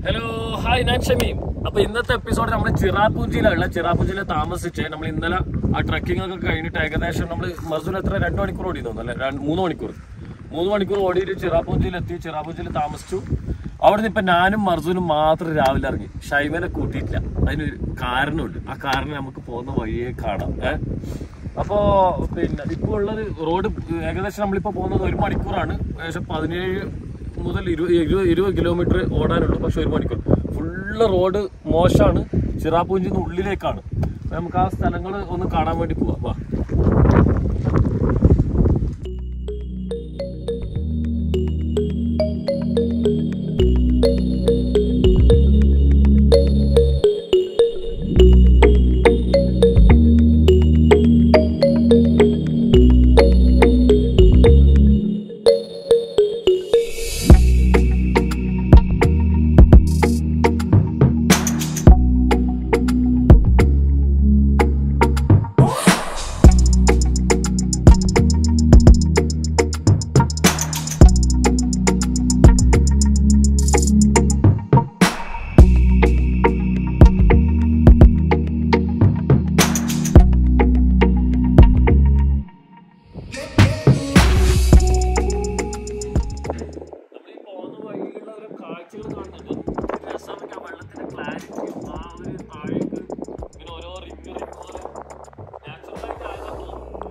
Hello hi ഞാൻ ഷമീം അപ്പൊ ഇന്നത്തെ എപ്പിസോഡ് നമ്മൾ ചിറാപൂഞ്ചിയിലുള്ള ചിറാപൂഞ്ചിയിലെ താമസിച്ച് നമ്മൾ ഇന്നലെ ആ ട്രക്കിംഗ് ഒക്കെ കഴിഞ്ഞിട്ട് ഏകദേശം നമ്മൾ മസൂർ എത്ര രണ്ട് മണിക്കൂർ ഓടി തോന്നുന്നു അല്ലെ രണ്ട്- മൂന്ന് മണിക്കൂർ മൂന്ന് മണിക്കൂർ ഓടിയിട്ട് ചിറാപൂഞ്ചിയിൽ എത്തി ചിറാപൂഞ്ചിയിൽ താമസിച്ചു അവിടെ നിന്ന് ഇപ്പൊ ഞാനും മർസൂനും മാത്രം രാവിലെ ഇറങ്ങി ഷൈമേനെ കൂട്ടിയിട്ടില്ല അതിനൊരു കാരണമുണ്ട് ആ കാരണം നമുക്ക് പോകുന്ന വഴിയെ കാണാം ഏഹ് അപ്പോ പിന്നെ ഇപ്പോൾ ഉള്ളത് റോഡ് ഏകദേശം നമ്മളിപ്പോ പോകുന്നത് ഒരു മണിക്കൂറാണ് ഏകദേശം പതിനേഴ് മുതൽ ഇരുപത് ഇരുപത് ഇരുപത് കിലോമീറ്റർ ഓടാനുള്ളൂ പക്ഷെ ഒരു മണിക്കൂർ ഫുള്ള് റോഡ് മോശമാണ് ചിറാപൂഞ്ചിന്ന് ഉള്ളിലേക്കാണ് അപ്പൊ നമുക്ക് ആ സ്ഥലങ്ങൾ ഒന്ന് കാണാൻ വേണ്ടി പോവാം വാ നമ്മൾ ഈ പോകുന്ന വഴിയിലുള്ള ഓരോ കാഴ്ചകൾ കാണുന്നുണ്ട് രസമൊക്കെ വെള്ളത്തിന്റെ ക്ലാരിറ്റിയും ആ ഒരു താഴേക്ക് ഇങ്ങനെ ഓരോ റിങ് റിങ് പോലെ നാച്ചുറലായിട്ട് ആയതാണെന്ന്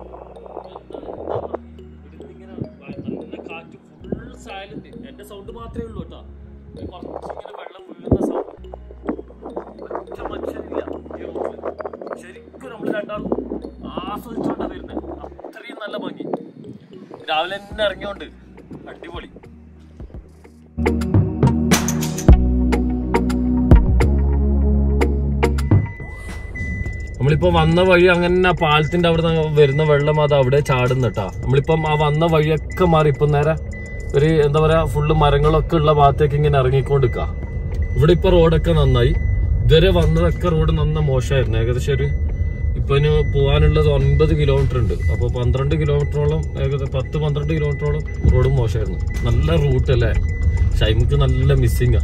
ഇതിങ്ങനെ നല്ല കാറ്റ് ഫുൾ സൈലന്റ് എന്റെ സൗണ്ട് മാത്രമേ ഉള്ളൂ കേട്ടോ കുറച്ചിങ്ങനെ വെള്ളം വീഴുന്ന സൗണ്ട് ഒറ്റ മനുഷ്യനില്ല ഈ റോഡിൽ ശരിക്കും നമ്മൾ രണ്ടാളും ആസ്വദിച്ചോണ്ടാ വരുന്നത് അത്രയും നല്ല ഭംഗി രാവിലെ തന്നെ ഇറങ്ങിയോണ്ട് അടിപൊളി നമ്മളിപ്പോ വന്ന വഴി അങ്ങനെ ആ പാലത്തിന്റെ അവിടെ വരുന്ന വെള്ളം അത് അവിടെ ചാടുന്ന കേട്ടാ നമ്മളിപ്പം ആ വന്ന വഴിയൊക്കെ മാറി ഇപ്പം നേരെ ഒരു എന്താ പറയാ ഫുള്ള് മരങ്ങളൊക്കെ ഉള്ള ഭാഗത്തേക്ക് ഇങ്ങനെ ഇറങ്ങിക്കൊണ്ടിരിക്ക ഇവിടെ ഇപ്പൊ റോഡൊക്കെ നന്നായി ഇതുവരെ വന്നതൊക്കെ റോഡ് നന്ന മോശമായിരുന്നു ഏകദേശം ഒരു ഇപ്പൊ ഇനി പോകാനുള്ളത് ഒൻപത് കിലോമീറ്റർ ഉണ്ട് അപ്പൊ പന്ത്രണ്ട് കിലോമീറ്ററോളം ഏകദേശം പത്ത് പന്ത്രണ്ട് കിലോമീറ്ററോളം റോഡ് മോശമായിരുന്നു നല്ല റൂട്ട് അല്ലേ ഷൈമുക്ക് നല്ല മിസ്സിങ്ങാ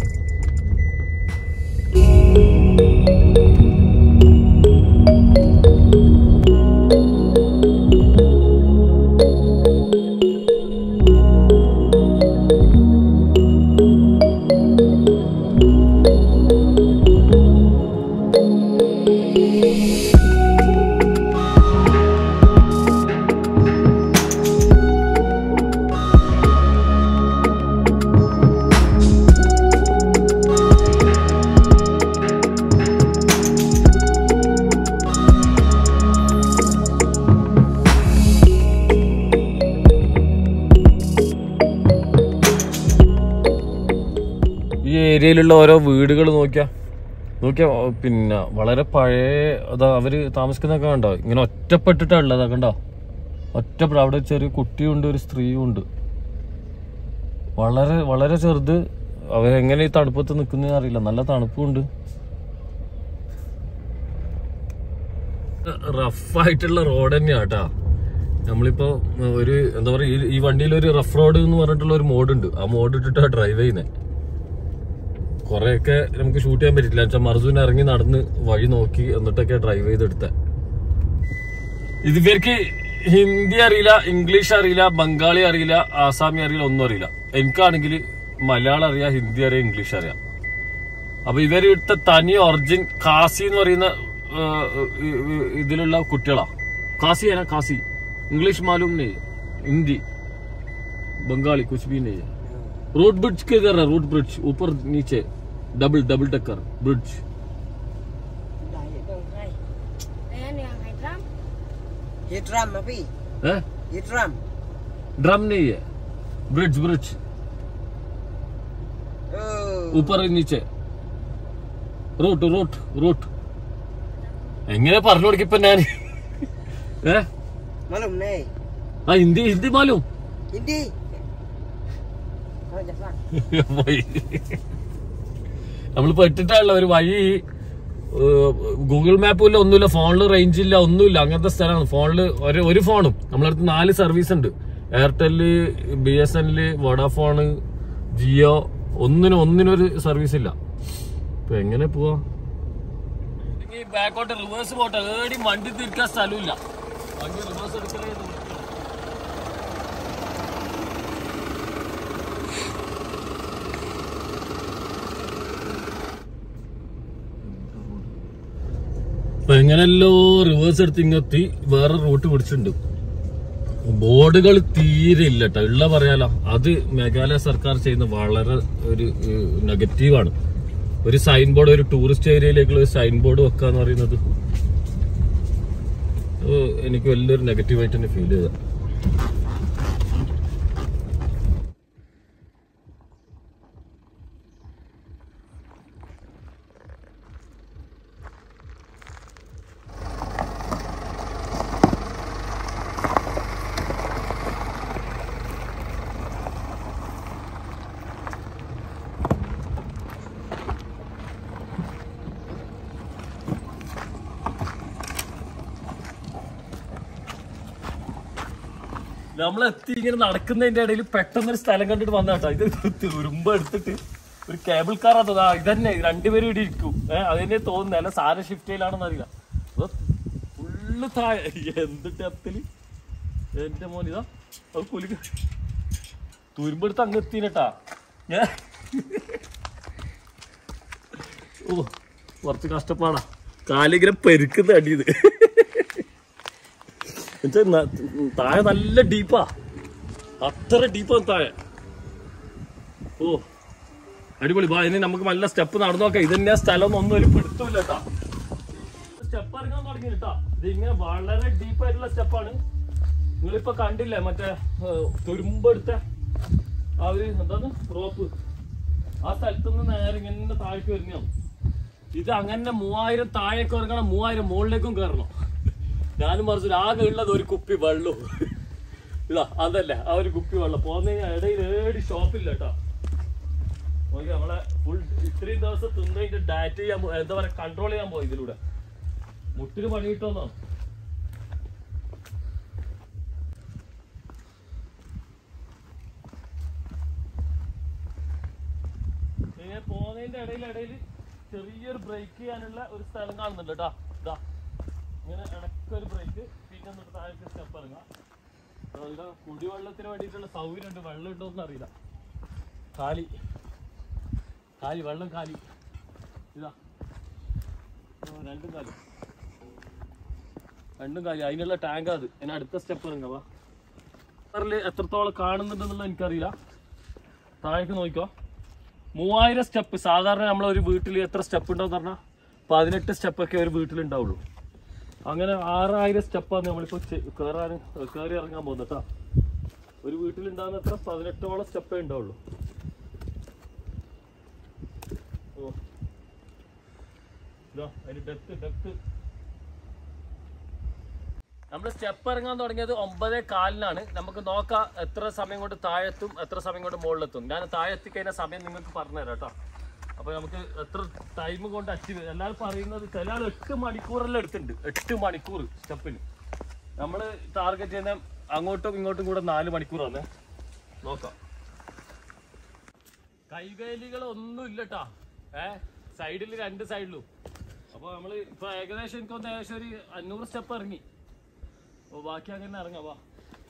ഈ ഏരിയയിലുള്ള ഓരോ വീടുകൾ നോക്കിയാ നോക്കിയാ ഓ, പിന്നെ വളരെ പഴയ അതാ അവര് താമസിക്കുന്നൊക്കെ കണ്ടോ ഇങ്ങനെ ഒറ്റപ്പെട്ടിട്ടാ ഉള്ളത് കണ്ടോ ഒറ്റപ്പെട്ട അവിടെ ചെറിയ കുട്ടിയുണ്ട് ഒരു സ്ത്രീയും ഉണ്ട് വളരെ വളരെ ചെറുത് അവരെങ്ങനെ ഈ തണുപ്പത്ത് നിൽക്കുന്നതെന്ന് അറിയില്ല നല്ല തണുപ്പുണ്ട് റഫായിട്ടുള്ള റോഡ് തന്നെയാ കേട്ടാ നമ്മളിപ്പോ ഒരു എന്താ പറയാ ഈ- ഈ വണ്ടിയിൽ ഒരു റഫ് റോഡ് എന്ന് പറഞ്ഞിട്ടുള്ള ഒരു മോഡ് ഉണ്ട് ആ മോഡ് ഇട്ടിട്ടാ ഡ്രൈവ് ചെയ്യുന്നത് കുറെയൊക്കെ നമുക്ക് ഷൂട്ട് ചെയ്യാൻ പറ്റില്ല വെച്ചാൽ മർസൂൻ ഇറങ്ങി നടന്ന് വഴി നോക്കി എന്നിട്ടൊക്കെ ഡ്രൈവ് ചെയ്തെടുത്ത ഇത് ഇവർക്ക് ഹിന്ദി അറിയില്ല ഇംഗ്ലീഷ് അറിയില്ല ബംഗാളി അറിയില്ല ആസാമി അറിയില്ല ഒന്നും അറിയില്ല എനിക്കാണെങ്കിൽ മലയാളം അറിയാം ഹിന്ദി അറിയാം ഇംഗ്ലീഷ് അറിയാം അപ്പൊ ഇവർ ഇവിടുത്തെ തനി ഒറിജിൻ കാസി എന്ന് പറയുന്ന ആ, ഇ- ഇ- ഇതിലുള്ള കുട്ടികളാ കാസി ആണ് കാസി इंग्लिश मालूम नहीं हिंदी बंगाली कुछ भी नहीं है रोड ब्रिज किधर है रोड ब्रिज ऊपर नीचे डबल डबल टक्कर bridge Đại ở đâu hay? Đây anh đang hay lắm. Hit ram mà bị. है Hit ram. ड्रम नहीं है ब्रिज ब्रिज Ừ. ऊपर नीचे റൂട്ട് റൂട്ട് റൂട്ട് എങ്ങനെ പറഞ്ഞു കൊടുക്കിപ്പോ ഞാൻ ഏ Malum này. ആ Hindi Hindi മാലും Hindi. Thôi, dạ vâng. പോയി നമ്മൾ പെട്ടിട്ടുള്ള ഒരു വഴി ഗൂഗിൾ മാപ്പും ഇല്ല ഒന്നുമില്ല ഫോണിൽ റേഞ്ച് ഇല്ല ഒന്നുമില്ല അങ്ങനത്തെ സ്ഥലമാണ് ഫോണിൽ ഒരു ഒരു ഫോണും നമ്മളടുത്ത് നാല് സർവീസ് ഉണ്ട് Airtel B S N L Vodafone Jio ഒന്നിനും ഒന്നിനൊരു സർവീസ് ഇല്ല ഇപ്പൊ എങ്ങനെ പോവാ ഈ ബാക്കോട്ട് റിവേഴ്സ് പോട്ടെ ഏടി വണ്ടി തിരിക്കാൻ സ്ഥലമില്ല വണ്ടി റിവേഴ്സ് എടുക്കലേ അപ്പൊ എങ്ങനെയല്ലോ റിവേഴ്സ് എടുത്ത് ഇങ്ങെത്തി വേറെ റൂട്ട് പിടിച്ചിട്ടുണ്ട് ബോർഡുകൾ തീരെ ഇല്ല കേട്ടോ ഉള്ള പറയാലോ അത് മേഘാലയ സർക്കാർ ചെയ്യുന്ന വളരെ ഒരു നെഗറ്റീവാണ് ഒരു സൈൻ ബോർഡ് ഒരു ടൂറിസ്റ്റ് ഏരിയയിലേക്കുള്ള ഒരു സൈൻ ബോർഡ് വെക്കുക എന്ന് പറയുന്നത് അത് എനിക്ക് വലിയൊരു നെഗറ്റീവായിട്ട് തന്നെ ഫീൽ ചെയ്ത നമ്മൾ എത്തി ഇങ്ങനെ നടക്കുന്നതിന്റെ ഇടയിൽ പെട്ടെന്നൊരു സ്ഥലം കണ്ടിട്ട് വന്ന കേട്ടോ ഇത് തുരുമ്പ് എടുത്തിട്ട് ഒരു കേബിൾ കാർ അതാ ഇതന്നെ രണ്ടുപേരും ഇവിടെ ഇരിക്കും ഏഹ് അതിനെ തോന്നുന്നു അല്ല സാര ഷിഫ്റ്റ് ചെയ്യലാണെന്ന് അറിയില്ല ഫുള്ള് താഴെ എന്ത് ഡെപ്തില് എന്റെ മോൻ ഇതാ അത് കുലുക്ക് തുരുമ്പെടുത്ത് അങ്ങ് എത്തിനട്ടാ ഞാൻ ഓ കുറച്ച് കഷ്ടപ്പാടാ കാലിങ്ങനെ പെരുക്കുന്ന അടിയത് എന്നുവെച്ചാ ന- താഴെ നല്ല ഡീപ്പാ അത്ര ഡീപ്പാ താഴെ ഓ അടിപൊളി ബാ ഇനി നമുക്ക് നല്ല സ്റ്റെപ്പ് നടന്നു നോക്കാം ഇതന്നെ സ്ഥലം ഒന്നും ഒരു പിടുത്തമില്ല കേട്ടാ സ്റ്റെപ്പ് ഇറങ്ങാൻ തുടങ്ങി കേട്ടാ ഇത് ഇങ്ങനെ വളരെ ഡീപ്പായിട്ടുള്ള സ്റ്റെപ്പാണ് നിങ്ങളിപ്പോ കണ്ടില്ലേ മറ്റേ ഏഹ്, തുരുമ്പെടുത്ത ആ ഒരു എന്താണ് റോപ്പ് ആ സ്ഥലത്ത് നിന്ന് നേരെ ഇങ്ങനെ താഴേക്ക് വരുന്നതാണ് ഇത് അങ്ങനെ മൂവായിരം താഴേക്ക് ഇറങ്ങണം മൂവായിരം മുകളിലേക്കും കയറണം ഞാനും മറിച്ചു ആകെ ഉള്ളത് ഒരു കുപ്പി വെള്ളവും ഇതാ അതല്ലേ ആ ഒരു കുപ്പി വെള്ളം പോകുന്ന ഇടയിൽ ഏടി ഷോപ്പില്ല കേട്ടോ നോക്കി നമ്മളെ ഫുൾ ഇത്രയും ദിവസം തിന്നതിന്റെ ഡയറ്റ് ചെയ്യാൻ പോ- എന്താ പറയാ കൺട്രോൾ ചെയ്യാൻ പോയി ഇതിലൂടെ മുട്ടിന് പണി കിട്ടുമെന്നോ ഇങ്ങനെ പോകുന്നതിന്റെ ഇടയിൽ ഇടയിൽ ചെറിയൊരു ബ്രേക്ക് ചെയ്യാനുള്ള ഒരു സ്ഥലം കാണുന്നുണ്ട് കേട്ടോ ഇതാ ഇങ്ങനെ ഇടയ്ക്കൊരു ബ്രേക്ക് പിന്നെ എന്നിട്ട് താഴേക്ക് സ്റ്റെപ്പ് ഇറങ്ങാം അപ്പൊ ഇവിടെ കുടിവെള്ളത്തിന് വേണ്ടിയിട്ടുള്ള സൗകര്യം ഉണ്ട് വെള്ളം ഉണ്ടോ എന്ന് അറിയില്ല കാലി കാലി വെള്ളം കാലി ഇതാ ഓ, രണ്ടും കാലി രണ്ടും കാലി അതിനുള്ള ടാങ്ക് അത് ഇനി അടുത്ത സ്റ്റെപ്പ് ഇറങ്ങാം വാ ല് എത്രത്തോളം കാണുന്നുണ്ടെന്നുള്ള എനിക്കറിയില്ല താഴേക്ക് നോക്കിക്കോ മൂവായിരം സ്റ്റെപ്പ് സാധാരണ നമ്മൾ ഒരു വീട്ടിൽ എത്ര സ്റ്റെപ്പ് ഉണ്ടോന്ന് പറഞ്ഞാൽ പതിനെട്ട് സ്റ്റെപ്പൊക്കെ ഒരു വീട്ടിൽ ഉണ്ടാവുള്ളൂ അങ്ങനെ ആറായിരം സ്റ്റെപ്പാണ് നമ്മളിപ്പോൾ കയറാൻ കയറി ഇറങ്ങാൻ പോകുന്നത് കേട്ടോ ഒരു വീട്ടിലുണ്ടാകുന്ന എത്ര പതിനെട്ടോളം സ്റ്റെപ്പേ ഉണ്ടാവുള്ളൂ ഓ ഇതാ അതിന് ഡെപ്ത് ഡെപ്ത് നമ്മൾ സ്റ്റെപ്പ് ഇറങ്ങാൻ തുടങ്ങിയത് ഒമ്പതേ കാലിനാണ് നമുക്ക് നോക്കാം എത്ര സമയം കൊണ്ട് താഴെത്തും എത്ര സമയം കൊണ്ട് മുകളിലെത്തും ഞാൻ താഴെ എത്തിക്കഴിഞ്ഞ സമയം നിങ്ങൾക്ക് പറഞ്ഞുതരാം കേട്ടോ അപ്പൊ നമുക്ക് എത്ര ടൈം കൊണ്ട് അച്ചീവ് എല്ലാവരും പറയുന്നത് ചില ആൾ എട്ട് മണിക്കൂറെല്ലാം എടുത്തിട്ടുണ്ട് എട്ട് മണിക്കൂർ സ്റ്റെപ്പിന് നമ്മൾ ടാർഗറ്റ് ചെയ്യുന്ന അങ്ങോട്ടും ഇങ്ങോട്ടും കൂടെ നാല് മണിക്കൂറാണ് നോക്കാം കൈവേലികൾ ഒന്നും ഇല്ല കേട്ടാ ഏ സൈഡിൽ രണ്ട് സൈഡിലും അപ്പൊ നമ്മള് ഇപ്പൊ ഏകദേശം എനിക്കൊന്ന് ഏകദേശം ഒരു അഞ്ഞൂറ് സ്റ്റെപ്പ് ഇറങ്ങി അപ്പൊ ബാക്കി അങ്ങനെ ഇറങ്ങാം വാ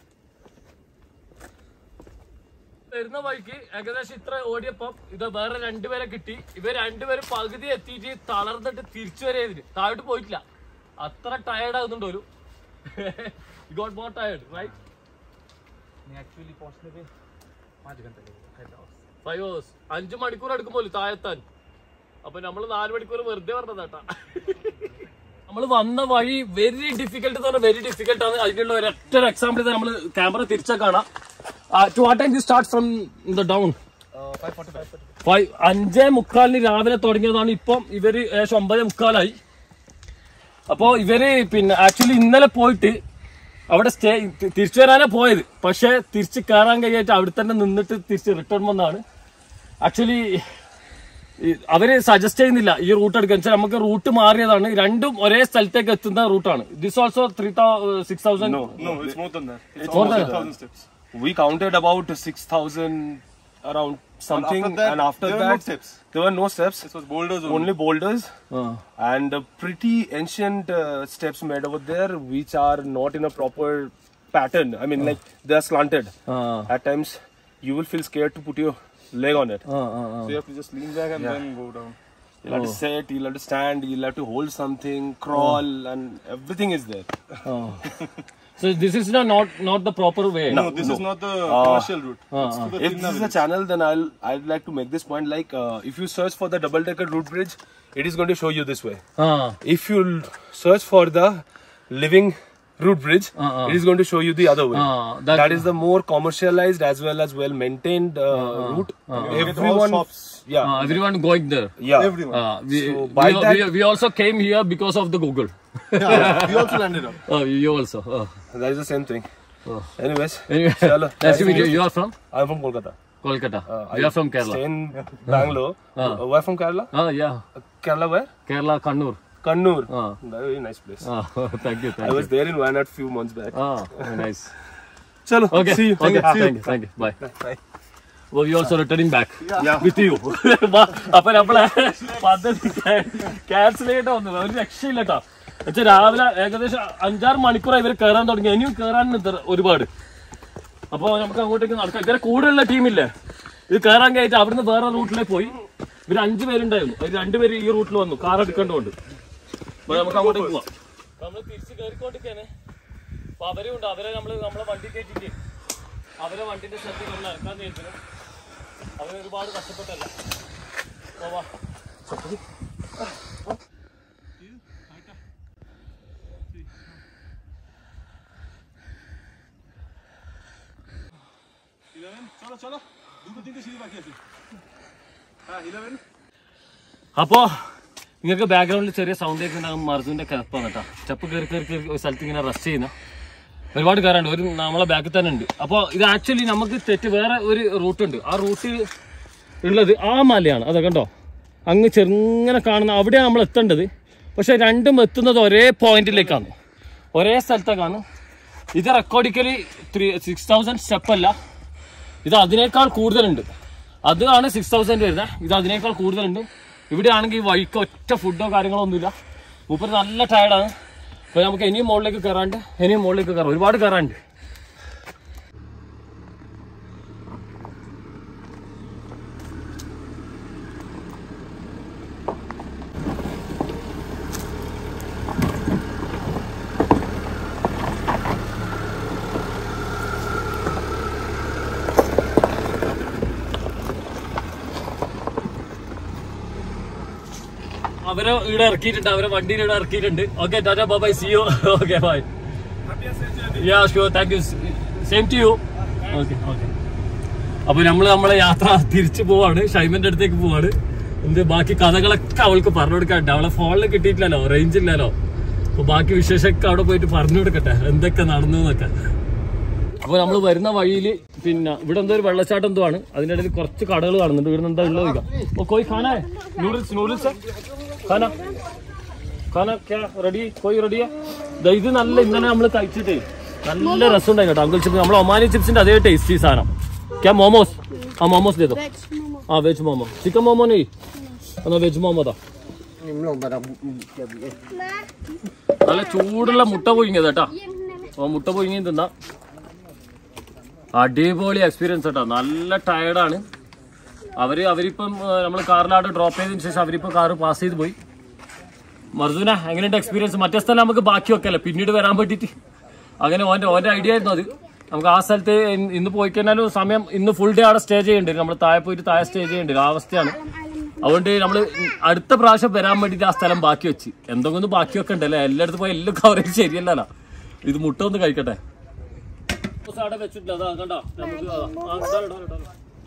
വരുന്ന വഴിക്ക് ഏകദേശം ഇത്ര ഓടിയപ്പം ഇത് വേറെ രണ്ടുപേരെ കിട്ടി ഇവർ രണ്ടുപേരും പകുതി എത്തിയിട്ട് തളർന്നിട്ട് തിരിച്ചു വരെ ഇതിന് താഴോട്ട് പോയിട്ടില്ല അത്ര ടയർഡ് ആകുന്നുണ്ട് ഒരു got more tired right actually पहुंचने में पाँच घंटे लगेगा ഫൈവ് ഹവേഴ്സ് അഞ്ചു മണിക്കൂർ എടുക്കുമ്പോൾ താഴെത്താൻ അപ്പൊ നമ്മൾ നാല് മണിക്കൂർ വെറുതെ പറഞ്ഞതാട്ടാ നമ്മൾ വന്ന വഴി വെരി ഡിഫിക്കൽട്ട് എന്ന് പറഞ്ഞാൽ വെരി ഡിഫിക്കൽട്ട് ആണ് അതിനുള്ള ഒരൊറ്റ എക്സാമ്പിൾ നമ്മൾ ക്യാമറ തിരിച്ചാൽ കാണാം to what time start from the down five forty five five അഞ്ചേ മുക്കാലിന് രാവിലെ തുടങ്ങിയതാണ് ഇപ്പം ഇവര് ഏകദേശം ഒമ്പതേ മുക്കാലായി അപ്പോ ഇവര് പിന്നെ ആക്ച്വലി ഇന്നലെ പോയിട്ട് അവിടെ സ്റ്റേ തിരിച്ചു വരാനാ പോയത് പക്ഷെ തിരിച്ച് കയറാൻ കഴിയായിട്ട് അവിടെ തന്നെ നിന്നിട്ട് തിരിച്ച് റിട്ടേൺ വന്നാണ് ആക്ച്വലി അവര് സജസ്റ്റ് ചെയ്യുന്നില്ല ഈ റൂട്ട് എടുക്കാൻ വെച്ചാൽ നമുക്ക് റൂട്ട് മാറിയതാണ് രണ്ടും ഒരേ സ്ഥലത്തേക്ക് എത്തുന്ന റൂട്ടാണ് this also three six thousand No, no, it's more than that. It's More almost than 6,000 steps. We counted about 6,000 around something, after that, and after there were that, no steps. there were no steps. This was boulders only. Only boulders ആ and uh, pretty ancient uh, steps made over there, which are not in a proper pattern. I mean, like they are slanted. ആ At times, you will feel scared to put your leg on it. ആ ആ ആ So you have to just lean back and then go down. You'll have to sit, you'll have to stand, you'll have to hold something, crawl, and everything is there. Oh. so this is not not, not the proper way. No, this is not the commercial route. It's to the If this is a channel, then I'll I'd like to make this point. Like, uh, if you search for the double decker route bridge, it is going to show you this way. Ah, If you search for the living route bridge, Uh, uh. it is going to show you the other way. Ah, that- that is the more commercialized as well as well maintained uh, route. Everyone, shops. yeah, ah, everyone going there. yeah. Everyone. Ah, we, So by we, that- we, we also came here because of the Google. yeah, we also landed up. Oh, you also. Oh. That is the same thing. Oh. Anyways, Anyway, Chalo. nice to meet you. You are from I'm from Kolkata. Kolkata. Uh, we I are from Kerala. Stay in Bangalore. Ah. Uh, where from Kerala? Ah, yeah. Uh, Kerala where? Kerala, Kannur. Kannur. Ah. Very nice place. Ah, thank you, I thank was you. there in Wayanad few months back. Ah, nice. Chalo. Okay, See you. okay, See you. thank you, thank you. Bye. Bye. Well, we also returning back Yeah. with you. വാ, അപ്പൊ നമ്മളെ പദ്ധതി cancel ചെയ്യേണ്ട വന്നത് ഒരു രക്ഷയില്ല കേട്ടോ എന്നുവെച്ചാൽ രാവിലെ ഏകദേശം അഞ്ചാറ് മണിക്കൂറായി ഇവർ കയറാൻ തുടങ്ങി ഇനിയും കയറാൻ ഒരുപാട് അപ്പൊ നമുക്ക് അങ്ങോട്ടേക്ക് നടക്കാം ഇവരെ കൂടെയുള്ള ടീമില്ലേ ഇത് കയറാൻ കയറ്റി അവിടുന്ന് വേറെ റൂട്ടിലേക്ക് പോയി ഇവർ അഞ്ചു പേരുണ്ടായിരുന്നു അതിൽ രണ്ടുപേര് ഈ റൂട്ടിൽ വന്നു കാർ എടുക്കേണ്ടതുകൊണ്ട് അപ്പൊ നമുക്ക് അങ്ങോട്ടേക്ക് പോവാം നമ്മൾ തിരിച്ച് കയറിക്കൊണ്ടിരിക്കാണ് അപ്പൊ അവരും ഉണ്ട് അവരെ നമ്മള് നമ്മളെ വണ്ടി കയറ്റിട്ട് അവരെ വണ്ടിന്റെ സ്ഥലത്തിൽ ഒന്ന് ഇറക്കാൻ തീരുന്നു അവര് ഒരുപാട് കഷ്ടപ്പെട്ടല്ല പോവാ चलो चलो दो तीन सीधी बाकी है हाँ इलेवन അപ്പോ നിങ്ങൾക്ക് ബാക്ക്ഗ്രൗണ്ടിൽ ചെറിയ സൗണ്ട് കേൾക്കുന്നുണ്ടാകും മർജുന്റെ കിടപ്പാണ് കേട്ടോ സ്റ്റെപ്പ് കയറി കയറി കയറി ഒരു സ്ഥലത്ത് ഇങ്ങനെ റെസ്റ്റ് ചെയ്യുന്ന ഒരുപാട് കയറാണ്ട് ഒരു നമ്മളെ ബാക്കിൽ തന്നെ ഉണ്ട് അപ്പോൾ ഇത് ആക്ച്വലി നമുക്ക് തെറ്റ് വേറെ ഒരു റൂട്ട് ഉണ്ട് ആ റൂട്ട് ഉള്ളത് ആ മലയാണ് അതെ കണ്ടോ അങ്ങ് ചെറുങ്ങനെ കാണുന്ന അവിടെയാണ് നമ്മൾ എത്തേണ്ടത് പക്ഷെ രണ്ടും എത്തുന്നത് ഒരേ പോയിന്റിലേക്കാണ് ഒരേ സ്ഥലത്തേക്കാണ് ഇത് റെക്കോർഡിക്കലി ത്രീ സിക്സ് തൗസൻഡ് സ്റ്റെപ്പ് അല്ല ഇത് അതിനേക്കാൾ കൂടുതലുണ്ട് അതാണ് സിക്സ് തൗസൻഡ് വരുന്നത് ഇത് അതിനേക്കാൾ കൂടുതലുണ്ട് ഇവിടെ ആണെങ്കിൽ ഈ വഴിക്ക് ഒറ്റ ഫുഡോ കാര്യങ്ങളോ ഒന്നുമില്ല മൂപ്പര് നല്ല ടയർഡാണ് അപ്പൊ നമുക്ക് ഇനിയും മുകളിലേക്ക് കയറാണ്ട് ഇനിയും മുകളിലേക്ക് കയറാം ഒരുപാട് കയറാണ്ട് അവരെ ഇവിടെ ഇറക്കിയിട്ടുണ്ട് അവരെ വണ്ടിയിൽ ഇവിടെ ഇറക്കിയിട്ടുണ്ട് okay tata bye see you okay bye yeah sure thank you same to you okay okay അപ്പൊ നമ്മള് നമ്മളെ യാത്ര തിരിച്ചു പോവാണ് ഷൈമന്റെ അടുത്തേക്ക് പോവാണ് എന്ത് ബാക്കി കഥകളൊക്കെ അവൾക്ക് പറഞ്ഞു കൊടുക്കാണ്ട് അവളെ ഫോണിൽ കിട്ടിയിട്ടില്ലല്ലോ റേഞ്ച് ഇല്ലല്ലോ അപ്പൊ ബാക്കി വിശേഷമൊക്കെ അവിടെ പോയിട്ട് പറഞ്ഞു കൊടുക്കട്ടെ എന്തൊക്കെ നടന്നു എന്നൊക്കെ അപ്പൊ നമ്മൾ വരുന്ന വഴിയിൽ പിന്നെ ഇവിടെ എന്തോ ഒരു വെള്ളച്ചാട്ടം എന്തോ ആണ് അതിന്റെ ഇടയിൽ കുറച്ച് കടകൾ കാണുന്നുണ്ട് ഇവിടെ എന്താ ഉള്ളത് ചോദിക്കാം ഓ കോയി ഖാനാ നൂഡിൽസ് നൂഡിൽസ് ഖാന ഖാന റെഡി കോയി റെഡിയാ ഇത് നല്ല ഇന്നലെ നമ്മൾ കഴിച്ചിട്ടേ നല്ല രസമുണ്ടായി കേട്ടോ അങ്കിൾ ചിപ്സ് നമ്മൾ ഒമാനി ചിപ്സിന്റെ അതേ ടേസ്റ്റി സാധനം ക്യാ മോമോസ് ആ മോമോസ് ദേ ദോ ആ വെജ് മോമോ ചിക്കൻ മോമോ നെയ് എന്നാ വെജ് മോമോ താ നല്ല ചൂടുള്ള മുട്ട പൊഴിങ്ങിയത് കേട്ടാ ഓ മുട്ട പൊഴിങ്ങി തിന്നാ അടിപൊളി എക്സ്പീരിയൻസ് കേട്ടോ നല്ല ടയർഡാണ് അവര് അവരിപ്പം നമ്മൾ കാറിലാട്ട് ഡ്രോപ്പ് ചെയ്തതിന് ശേഷം അവരിപ്പോ കാറ് പാസ് ചെയ്ത് പോയി മർദുന എങ്ങനെയുണ്ട് എക്സ്പീരിയൻസ് മറ്റേ സ്ഥലം നമുക്ക് ബാക്കി വെക്കല്ലേ പിന്നീട് വരാൻ പറ്റിയിട്ട് അങ്ങനെ ഓന്റെ ഓന്റെ ഐഡിയ ആയിരുന്നു അത് നമുക്ക് ആ സ്ഥലത്ത് ഇന്ന് ഇന്ന് പോയി കഴിഞ്ഞാലും സമയം ഇന്ന് ഫുൾ ഡേ അവിടെ സ്റ്റേ ചെയ്യേണ്ടി വരും നമ്മൾ താഴെ പോയിട്ട് താഴെ സ്റ്റേ ചെയ്യേണ്ടി വരും ആ അവസ്ഥയാണ് അതുകൊണ്ട് നമ്മൾ അടുത്ത പ്രാവശ്യം വരാൻ വേണ്ടിയിട്ട് ആ സ്ഥലം ബാക്കി വെച്ച് എന്തെങ്കിലും ഒന്ന് ബാക്കി വെക്കണ്ടല്ലേ എല്ലായിടത്തും പോയി എല്ലാം കവറേജ് ശരിയല്ലല്ലോ ഇത് മുട്ട ഒന്ന് കഴിക്കട്ടെ അവിടെ വെച്ചിട്ടില്ല അതാ കണ്ടോ നമുക്ക് ആ, ആ, ഇടാലോ, ഇടാലോ, ഇടാലോ.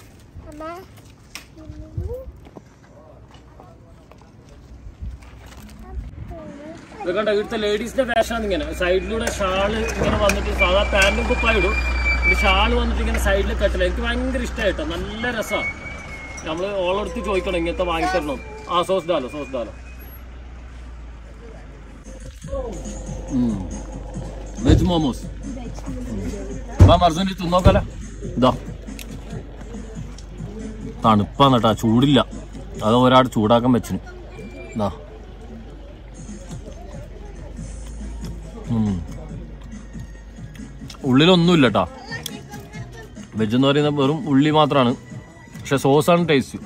ഇത് കണ്ടോ ഇവിടുത്തെ ലേഡീസിന്റെ വേഷമാണ് ഇങ്ങനെ സൈഡിലൂടെ ഷാള് ഇങ്ങനെ വന്നിട്ട് സാധാ പാന്റും കുപ്പായും ഇടും ഇത് ഷാള് വന്നിട്ട് ഇങ്ങനെ സൈഡിൽ കെട്ടില്ല എനിക്ക് ഭയങ്കര ഇഷ്ടമായിട്ടോ നല്ല രസമാണ് നമ്മള് ഓളടുത്ത് ചോദിക്കണം ഇങ്ങനത്തെ വാങ്ങിത്തരണം ആ സോസ് ഡാലോ സോസ് ഡാലോ വെജ് മോമോസ് വാ മർസൂനി തിന്നോക്കല ഇതാ തണുപ്പാന്ന് കേട്ടാ ചൂടില്ല അത് ഒരാട് ചൂടാക്കാൻ വെച്ചിന് ഇതാ ഉം. ഉള്ളിലൊന്നുമില്ല കേട്ടാ വെജ് എന്ന് പറയുന്നത് വെറും ഉള്ളി മാത്രമാണ് പക്ഷെ സോസാണ് ടേസ്റ്റ്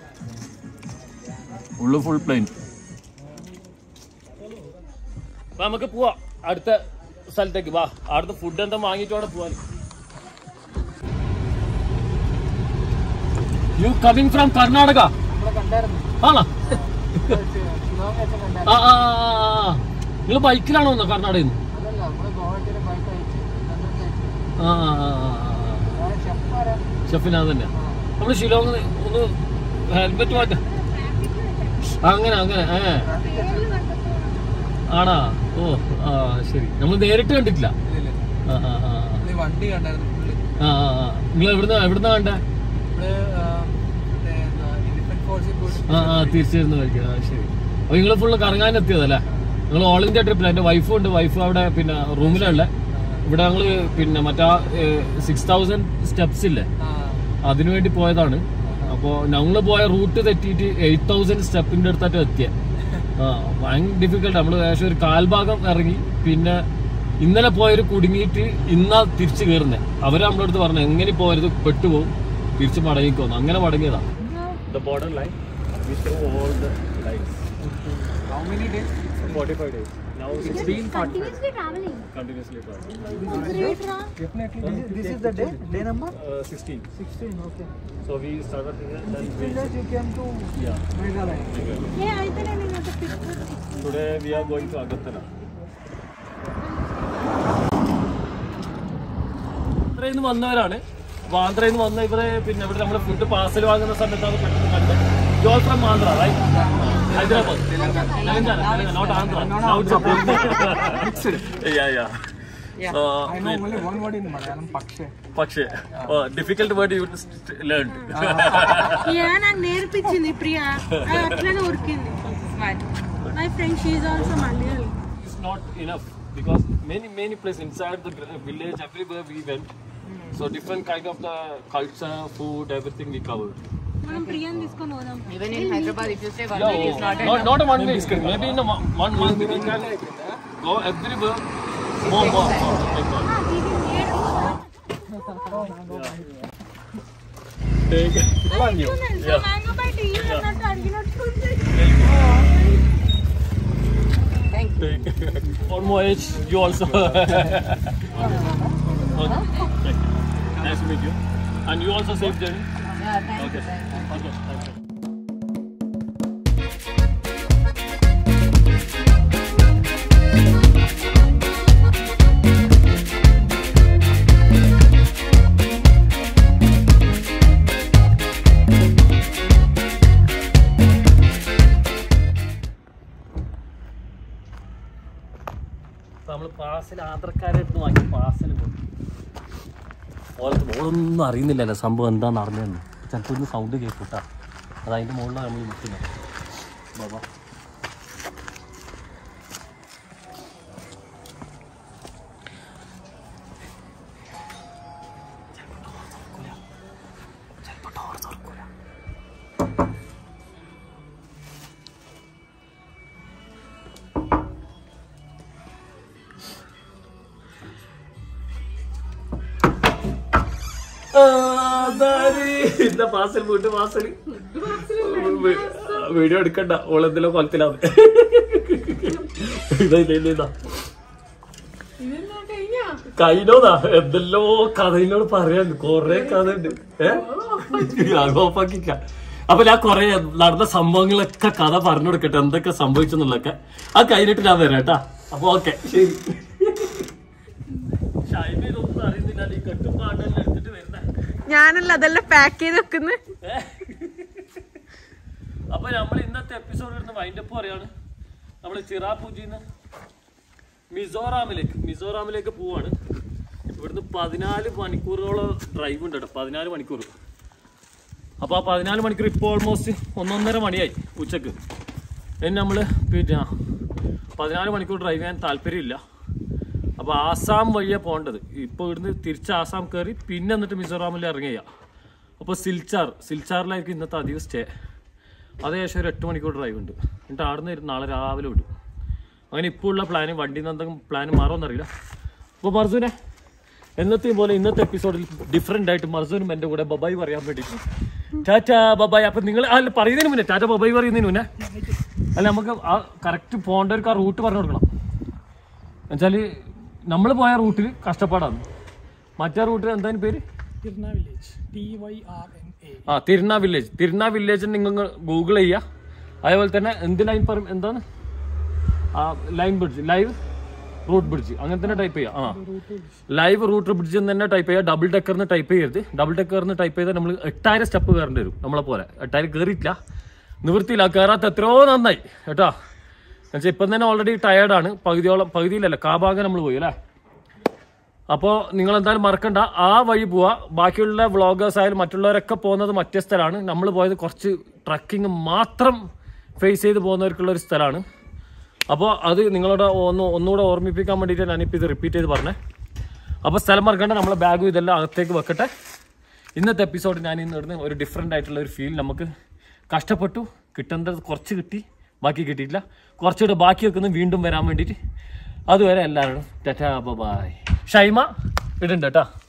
ഉള്ളു ഫുൾ പ്ലെയിൻ നമുക്ക് പോവാ അടുത്ത സ്ഥലത്തേക്ക് വാ അവിടുത്തെ ഫുഡ് എന്താ വാങ്ങിയിട്ട് വേണം പോവാൻ യു കമ്മിങ് ഫ്രം കർണാടക ആണോ ആ ആ നിങ്ങൾ ബൈക്കിലാണോ വന്നത് കർണാടകയിൽ നിന്ന് ആ ആ, ആ, ആ, ആ. ഷെഫിനാ തന്നെ നമ്മള് ഷിലോങ് ഒന്ന് ഹെൽമെറ്റ് മാറ്റ അങ്ങനെ അങ്ങനെ ഏ ആണാ ഓ ആ ശരി നമ്മൾ നേരിട്ട് കണ്ടിട്ടില്ല ആ ആ ആ വണ്ടി കണ്ടായിരുന്നു ഫുള്ള് ആ ആ ആ നിങ്ങൾ എവിടുന്ന എവിടുന്ന കണ്ടേ നമ്മള് ഇലിഫന്റ് ഫോൾസിൽ പോയിട്ട് ആ ആ തിരിച്ചിരുന്ന് കഴിക്കുക ആ ശരി അപ്പൊ നിങ്ങൾ ഫുള്ള് കറങ്ങാൻ എത്തിയതല്ലേ നിങ്ങൾ ഓൾ ഇന്ത്യ ട്രിപ്പിൽ എന്റെ വൈഫും ഉണ്ട് വൈഫ് അവിടെ പിന്നെ റൂമിലുള്ള ഇവിടെ ഞങ്ങള് പിന്നെ മറ്റാ സിക്സ് തൗസൻഡ് സ്റ്റെപ്സ് ഇല്ലേ ആ അതിനു വേണ്ടി പോയതാണ് അപ്പോൾ ഞങ്ങൾ പോയ റൂട്ട് തെറ്റിയിട്ട് എയ്റ്റ് തൗസൻഡ് സ്റ്റെപ്പിന്റെ അടുത്തായിട്ട് എത്തിയ ആ ഭയങ്കര ഡിഫിക്കൽട്ട് നമ്മൾ ഏകദേശം ഒരു കാൽഭാഗം ഇറങ്ങി പിന്നെ ഇന്നലെ പോയൊരു കുടുങ്ങിയിട്ട് ഇന്നാ തിരിച്ചു കയറുന്നത് അവര് നമ്മളെ അടുത്ത് പറഞ്ഞു എങ്ങനെ പോയത് പെട്ടുപോകും തിരിച്ച് മടങ്ങിക്കോന്നു അങ്ങനെ മടങ്ങിയതാ the border line all the lines how many days 45 days now it's been Continuously traveling. continuously Great, Ram. definitely this, this is the day day number uh, 16 16 okay so we started here then we, days you came to yeah Meghalaya Yeah, I think I mean, the picture. Today we are going to Agartala. ആന്ധ്രയിൽ നിന്ന് വന്നവരാണ് അപ്പൊ ആന്ധ്രയിൽ നിന്ന് വന്ന ഇവരെ പിന്നെ ഇവിടെ നമ്മൾ ഫുഡ് പാർസൽ വാങ്ങുന്ന സമയത്താണ് പെട്ടെന്ന് കണ്ടത് you are from Andhra right Hyderabad Telangana not Andhra Now it's a yeah, yeah. So, I know only one word in Malayalam pakshe പക്ഷേ difficult word you learn Yeah, నాకు నేర్పించింది ప్రియా అది అట్లనే ఉరికింది my friend she also Malayali is not enough because many many places inside the gr- village everywhere we went so different kind of the culture food everything we covered మనం ప్రియాని తీసుకొని పోదాం Even in Hyderabad, if you stay one yeah, week, it's not not, not a one week maybe in a mo- one month we can go everywhere more more, more like that. Take mango బయట అన్నట్టు అడిగినట్టు take one more age you also okay. nice to meet you and you also safe journey Yeah, thank okay you. Thank you. okay thank you നമ്മൾ parcel ആധാർക്കാരെ അടുത്ത് വാങ്ങി parcel ഓൾക്ക് ഓളൊന്നും അറിയുന്നില്ലല്ലോ സംഭവം എന്താ നടന്നതെന്ന് ചിലപ്പോൾ ഒന്ന് സൗണ്ട് കേൾക്കൂട്ടാ അത് അതിൻ്റെ മുകളിലാണ് നമ്മൾ നിൽക്കുന്നത് ബാബാ ഇന്ന പാർസൽ വീട്ടു പാർസൽ വീഡിയോ എടുക്കണ്ട ഓളെന്തെല്ലോ കൊലത്തിലാണ് ഇതാ ഇല്ല ഇല്ല ഇതാ കഴിഞ്ഞോന്നാ എന്തെല്ലോ കഥയിനോട് പറയാണ്ട് കൊറേ കഥ ഉണ്ട് ഏഹ് ഓഫാക്കിക്ക അപ്പൊ ഞാൻ കൊറേ നടന്ന സംഭവങ്ങളൊക്കെ കഥ പറഞ്ഞു കൊടുക്കട്ടെ എന്തൊക്കെ സംഭവിച്ചെന്നുള്ളതൊക്കെ ആ കഴിഞ്ഞിട്ട് ഞാൻ വരാം കേട്ടാ അപ്പൊ ഓക്കെ ശരി ഷൈബിനൊന്നും അറിയുന്നില്ല ഈ കെട്ടും പാട്ടെല്ലാം എടുത്തിട്ട് വരുന്നേ ഞാനല്ല അതെല്ലാം പാക്ക് ചെയ്ത് വെക്കുന്നത് അപ്പൊ നമ്മൾ ഇന്നത്തെ എപ്പിസോഡ് ഇരുന്ന് വൈൻഡപ്പ് പറയാണ് നമ്മൾ ചിറാപൂജിന്ന് മിസോറാമിലേക്ക് മിസോറാമിലേക്ക് പോവാണ് ഇവിടുന്ന് പതിനാല് മണിക്കൂറോളം ഡ്രൈവ് ഉണ്ട് കേട്ടോ പതിനാല് മണിക്കൂർ അപ്പൊ ആ പതിനാല് മണിക്കൂർ ഇപ്പോൾ ഓൾമോസ്റ്റ് ഒന്നൊന്നര മണിയായി ഉച്ചക്ക് ഇനി നമ്മൾ പിന്നെ പതിനാല് മണിക്കൂർ ഡ്രൈവ് ചെയ്യാൻ താല്പര്യമില്ല അപ്പോൾ ആസാം വഴിയാണ് പോകേണ്ടത് ഇപ്പോൾ ഇവിടുന്ന് തിരിച്ച് ആസാം കയറി പിന്നെ എന്നിട്ട് മിസോറാമിൽ ഇറങ്ങിയ അപ്പോൾ സിൽച്ചാർ സിൽച്ചാറിലായിരിക്കും ഇന്നത്തെ അധികം സ്റ്റേ അത് ഏകദേശം ഒരു എട്ട് മണിക്കൂർ ഡ്രൈവ് ഉണ്ട് എന്നിട്ട് ആടുന്ന് ഇരുന്ന് നാളെ രാവിലെ വിടും അങ്ങനെ ഇപ്പോൾ ഉള്ള പ്ലാന് വണ്ടിയിൽ നിന്ന് എന്തെങ്കിലും പ്ലാൻ മാറുമെന്നറിയില്ല അപ്പോൾ മർസൂനെ എന്നത്തെയും പോലെ ഇന്നത്തെ എപ്പിസോഡിൽ ഡിഫറെൻ്റ് ആയിട്ട് മർസൂനും എൻ്റെ കൂടെ ബബായി പറയാൻ വേണ്ടിയിട്ട് ടാറ്റ ബബായ് അപ്പം നിങ്ങൾ അല്ല പറയുന്നതിന് മുന്നേ ടാറ്റ ബബായ് പറയുന്നതിന് മുന്നേ അല്ല നമുക്ക് ആ കറക്റ്റ് പോകേണ്ടവർക്ക് ആ റൂട്ട് പറഞ്ഞു കൊടുക്കണം എന്നുവെച്ചാൽ നമ്മൾ പോയ റൂട്ടിൽ കഷ്ടപ്പാടാണ് മറ്റേ റൂട്ടിൽ എന്താണ് പേര് തിരുന village T Y R N A ആ തിരുന വില്ലേജ് തിരുന വില്ലേജ് നിങ്ങൾ ഗൂഗിൾ ചെയ്യുക അതേപോലെ തന്നെ എന്ത് ലൈൻ പറയും എന്താണ് ആ line bridge live route bridge അങ്ങനെ തന്നെ ടൈപ്പ് ചെയ്യുക ആ ലൈവ് റൂട്ട് ബ്രിഡ്ജ് എന്ന് തന്നെ ടൈപ്പ് ചെയ്യുക ഡബിൾ ഡെക്കറിന് ടൈപ്പ് ചെയ്യരുത് ഡബിൾ ഡെക്കറിന് ടൈപ്പ് ചെയ്താൽ നമ്മൾ എട്ടായിരം സ്റ്റെപ്പ് കയറേണ്ടി വരും നമ്മളെ പോലെ എട്ടായിരം കയറിയിട്ടില്ല നിവൃത്തിയില്ല കയറാത്ത എത്രയോ നന്നായി കേട്ടോ എന്നുവെച്ചാൽ ഇപ്പം തന്നെ ഓൾറെഡി ടയേർഡാണ് പകുതിയോളം പകുതിയിലല്ല കാഭാഗം നമ്മൾ പോയി അല്ലേ അപ്പോൾ നിങ്ങൾ എന്തായാലും മറക്കണ്ട ആ വഴി പോവാ ബാക്കിയുള്ള വ്ളോഗേഴ്സ് ആയാലും മറ്റുള്ളവരൊക്കെ പോകുന്നത് മറ്റേ സ്ഥലമാണ് നമ്മൾ പോയത് കുറച്ച് ട്രക്കിംഗ് മാത്രം ഫേസ് ചെയ്ത് പോകുന്നവർക്കുള്ള ഒരു സ്ഥലമാണ് അപ്പോൾ അത് നിങ്ങളോട് ഒന്ന് ഒന്നുകൂടെ ഓർമ്മിപ്പിക്കാൻ വേണ്ടിയിട്ട് ഞാനിപ്പോൾ ഇത് റിപ്പീറ്റ് ചെയ്ത് പറഞ്ഞേ അപ്പോൾ സ്ഥലം മറക്കണ്ട നമ്മളെ ബാഗും ഇതെല്ലാം അകത്തേക്ക് വെക്കട്ടെ ഇന്നത്തെ എപ്പിസോഡ് ഞാൻ ഇന്ന് ഇടുന്ന ഒരു ഡിഫറെൻ്റ് ആയിട്ടുള്ള ഒരു ഫീൽ നമുക്ക് കഷ്ടപ്പെട്ടു കിട്ടേണ്ടത് കുറച്ച് കിട്ടി ബാക്കി കിട്ടിയിട്ടില്ല കുറച്ചുകൂടെ ബാക്കി വെക്കുന്നത് വീണ്ടും വരാൻ വേണ്ടിയിട്ട് അതുവരെ എല്ലാവരോടും ടാറ്റാ ബൈ ഷൈമ ഇടുന്നുണ്ട് കേട്ടോ